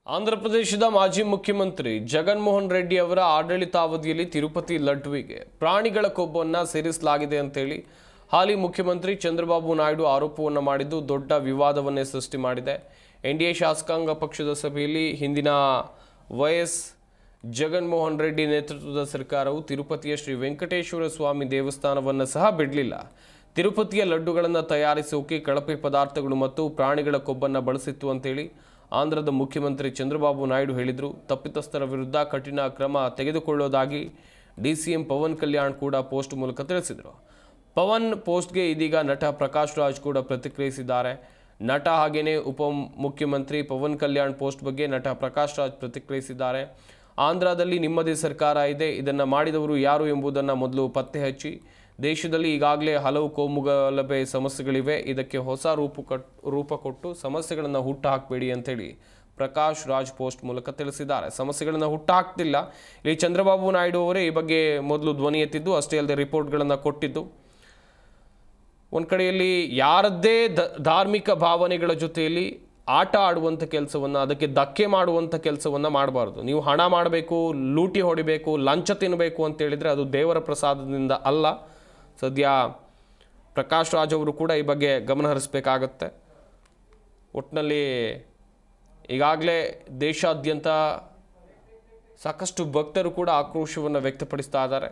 ಆಂಧ್ರಪ್ರದೇಶದ ಮಾಜಿ ಮುಖ್ಯಮಂತ್ರಿ ಜಗನ್ಮೋಹನ್ ರೆಡ್ಡಿ ಅವರ ಆಡಳಿತಾವಧಿಯಲ್ಲಿ ತಿರುಪತಿ ಲಡ್ಡುವಿಗೆ ಪ್ರಾಣಿಗಳ ಕೊಬ್ಬನ್ನು ಸೇರಿಸಲಾಗಿದೆ ಅಂತೇಳಿ ಹಾಲಿ ಮುಖ್ಯಮಂತ್ರಿ ಚಂದ್ರಬಾಬು ನಾಯ್ಡು ಆರೋಪವನ್ನು ಮಾಡಿದ್ದು ದೊಡ್ಡ ವಿವಾದವನ್ನೇ ಸೃಷ್ಟಿ ಮಾಡಿದೆ ಎನ್ಡಿಎ ಶಾಸಕಾಂಗ ಪಕ್ಷದ ಸಭೆಯಲ್ಲಿ ಹಿಂದಿನ ವೈಎಸ್ ಜಗನ್ಮೋಹನ್ ರೆಡ್ಡಿ ನೇತೃತ್ವದ ಸರ್ಕಾರವು ತಿರುಪತಿಯ ಶ್ರೀ ವೆಂಕಟೇಶ್ವರ ಸ್ವಾಮಿ ದೇವಸ್ಥಾನವನ್ನು ಸಹ ಬಿಡಲಿಲ್ಲ ತಿರುಪತಿಯ ಲಡ್ಡುಗಳನ್ನು ತಯಾರಿಸೋಕೆ ಕಳಪೆ ಪದಾರ್ಥಗಳು ಮತ್ತು ಪ್ರಾಣಿಗಳ ಕೊಬ್ಬನ್ನು ಬಳಸಿತ್ತು ಅಂತೇಳಿ ಆಂಧ್ರದ ಮುಖ್ಯಮಂತ್ರಿ ಚಂದ್ರಬಾಬು ನಾಯ್ಡು ಹೇಳಿದರು ತಪ್ಪಿತಸ್ಥರ ವಿರುದ್ಧ ಕಠಿಣ ಕ್ರಮ ತೆಗೆದುಕೊಳ್ಳೋದಾಗಿ ಡಿಸಿಎಂ ಪವನ್ ಕಲ್ಯಾಣ್ ಕೂಡ ಪೋಸ್ಟ್ ಮೂಲಕ ತಿಳಿಸಿದರು ಪವನ್ ಪೋಸ್ಟ್ಗೆ ಇದೀಗ ನಟ ಪ್ರಕಾಶ್ ರಾಜ್ ಕೂಡ ಪ್ರತಿಕ್ರಿಯಿಸಿದ್ದಾರೆ ನಟ ಹಾಗೇನೇ ಉಪ ಮುಖ್ಯಮಂತ್ರಿ ಪವನ್ ಕಲ್ಯಾಣ್ ಪೋಸ್ಟ್ ಬಗ್ಗೆ ನಟ ಪ್ರಕಾಶ್ ರಾಜ್ ಪ್ರತಿಕ್ರಿಯಿಸಿದ್ದಾರೆ ಆಂಧ್ರದಲ್ಲಿ ನಿಮ್ಮದೇ ಸರ್ಕಾರ ಇದೆ ಇದನ್ನು ಮಾಡಿದವರು ಯಾರು ಎಂಬುದನ್ನು ಮೊದಲು ಪತ್ತೆ ಹಚ್ಚಿ ದೇಶದಲ್ಲಿ ಈಗಾಗಲೇ ಹಲವು ಕೋಮುಗಲಭೆ ಸಮಸ್ಯೆಗಳಿವೆ ಇದಕ್ಕೆ ಹೊಸ ರೂಪು ಕಟ್ ರೂಪ ಕೊಟ್ಟು ಸಮಸ್ಯೆಗಳನ್ನು ಹುಟ್ಟು ಹಾಕಬೇಡಿ ಅಂತೇಳಿ ಪ್ರಕಾಶ್ ರಾಜ್ ಪೋಸ್ಟ್ ಮೂಲಕ ತಿಳಿಸಿದ್ದಾರೆ ಸಮಸ್ಯೆಗಳನ್ನು ಹುಟ್ಟು ಹಾಕ್ತಿಲ್ಲ ಇಲ್ಲಿ ಚಂದ್ರಬಾಬು ನಾಯ್ಡು ಅವರೇ ಈ ಬಗ್ಗೆ ಮೊದಲು ಧ್ವನಿ ಎತ್ತಿದ್ದು ಅಷ್ಟೇ ಅಲ್ಲದೆ ರಿಪೋರ್ಟ್ಗಳನ್ನು ಕೊಟ್ಟಿದ್ದು ಒಂದು ಕಡೆಯಲ್ಲಿ ಯಾರದ್ದೇ ದ ಧಾರ್ಮಿಕ ಭಾವನೆಗಳ ಜೊತೆಯಲ್ಲಿ ಆಟ ಆಡುವಂಥ ಕೆಲಸವನ್ನು ಅದಕ್ಕೆ ಧಕ್ಕೆ ಮಾಡುವಂಥ ಕೆಲಸವನ್ನು ಮಾಡಬಾರ್ದು ನೀವು ಹಣ ಮಾಡಬೇಕು ಲೂಟಿ ಹೊಡಿಬೇಕು ಲಂಚ ತಿನ್ನಬೇಕು ಅಂತ ಹೇಳಿದರೆ ಅದು ದೇವರ ಪ್ರಸಾದದಿಂದ ಅಲ್ಲ ಸದ್ಯ ಪ್ರಕಾಶ್ ರಾಜ್ ಅವರು ಕೂಡ ಈ ಬಗ್ಗೆ ಗಮನ ಹರಿಸಬೇಕಾಗತ್ತೆ ಒಟ್ಟಿನಲ್ಲಿ ಈಗಾಗಲೇ ದೇಶಾದ್ಯಂತ ಸಾಕಷ್ಟು ಭಕ್ತರು ಕೂಡ ಆಕ್ರೋಶವನ್ನು ವ್ಯಕ್ತಪಡಿಸ್ತಾ ಇದ್ದಾರೆ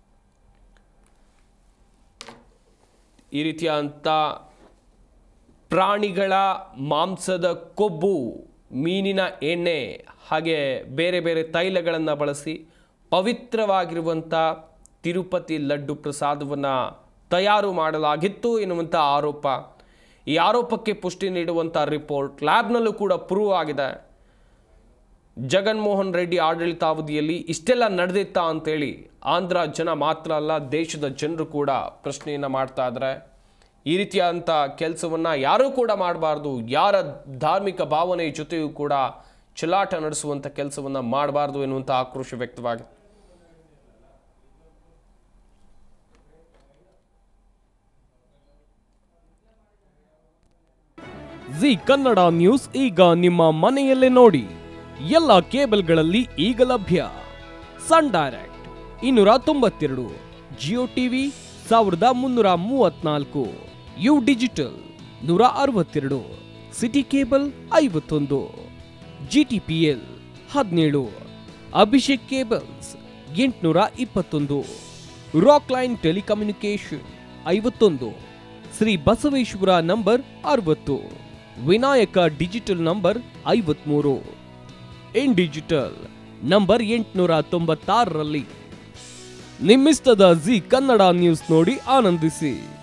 ಈ ರೀತಿಯಾದಂಥ ಪ್ರಾಣಿಗಳ ಮಾಂಸದ ಕೊಬ್ಬು ಮೀನಿನ ಎಣ್ಣೆ ಹಾಗೆ ಬೇರೆ ಬೇರೆ ತೈಲಗಳನ್ನು ಬಳಸಿ ಪವಿತ್ರವಾಗಿರುವಂಥ ತಿರುಪತಿ ಲಡ್ಡು ಪ್ರಸಾದವನ್ನು ತಯಾರು ಮಾಡಲಾಗಿತ್ತು ಎನ್ನುವಂಥ ಆರೋಪ ಈ ಆರೋಪಕ್ಕೆ ಪುಷ್ಟಿ ನೀಡುವಂಥ ರಿಪೋರ್ಟ್ ಲ್ಯಾಬ್ನಲ್ಲೂ ಕೂಡ ಪ್ರೂವ್ ಆಗಿದೆ ಜಗನ್ಮೋಹನ್ ರೆಡ್ಡಿ ಆಡಳಿತಾವಧಿಯಲ್ಲಿ ಇಷ್ಟೆಲ್ಲ ನಡೆದಿತ್ತಾ ಅಂತೇಳಿ ಆಂಧ್ರ ಜನ ಮಾತ್ರ ಅಲ್ಲ ದೇಶದ ಜನರು ಕೂಡ ಪ್ರಶ್ನೆಯನ್ನು ಮಾಡ್ತಾ ಇದ್ದಾರೆ ಈ ರೀತಿಯಾದಂಥ ಕೆಲಸವನ್ನು ಯಾರೂ ಕೂಡ ಮಾಡಬಾರ್ದು ಯಾರ ಧಾರ್ಮಿಕ ಭಾವನೆ ಜೊತೆಯೂ ಕೂಡ ಚಲಾಟ ನಡೆಸುವಂಥ ಕೆಲಸವನ್ನು ಮಾಡಬಾರ್ದು ಎನ್ನುವಂಥ ಆಕ್ರೋಶ ವ್ಯಕ್ತವಾಗಿದೆ ಜಿ ಕನ್ನಡ ನ್ಯೂಸ್ ಈಗ ನಿಮ್ಮ ಮನೆಯಲ್ಲೇ ನೋಡಿ ಎಲ್ಲ ಕೇಬಲ್ಗಳಲ್ಲಿ ಈಗ ಲಭ್ಯ ಸನ್ ಡೈರೆಕ್ಟ್ ಇನ್ನೂರ ತೊಂಬತ್ತೆರಡು ಜಿಯೋ ಟಿವಿ ಸಾವಿರದ ಮುನ್ನೂರ ಮೂವತ್ನಾಲ್ಕು ಯು ಡಿಜಿಟಲ್ ನೂರ ಅರವತ್ತೆರಡು ಸಿಟಿ ಕೇಬಲ್ ಐವತ್ತೊಂದು ಜಿ ಟಿ ಪಿ ಎಲ್ ಹದಿನೇಳು ಅಭಿಷೇಕ್ ಕೇಬಲ್ಸ್ ಎಂಟುನೂರ ಇಪ್ಪತ್ತೊಂದು ರಾಕ್ ಲೈನ್ ಟೆಲಿಕಮ್ಯುನಿಕೇಶನ್ ಐವತ್ತೊಂದು ಶ್ರೀ ಬಸವೇಶ್ವರ ನಂಬರ್ ಅರವತ್ತು ವಿನಾಯಕ ಡಿಜಿಟಲ್ ನಂಬರ್ ಐವತ್ಮೂರು ಇನ್ ಡಿಜಿಟಲ್ ನಂಬರ್ ಎಂಟುನೂರ ತೊಂಬತ್ತಾರರಲ್ಲಿ ನಿಮ್ಮಿಸ್ತದ ಜಿ ಕನ್ನಡ ನ್ಯೂಸ್ ನೋಡಿ ಆನಂದಿಸಿ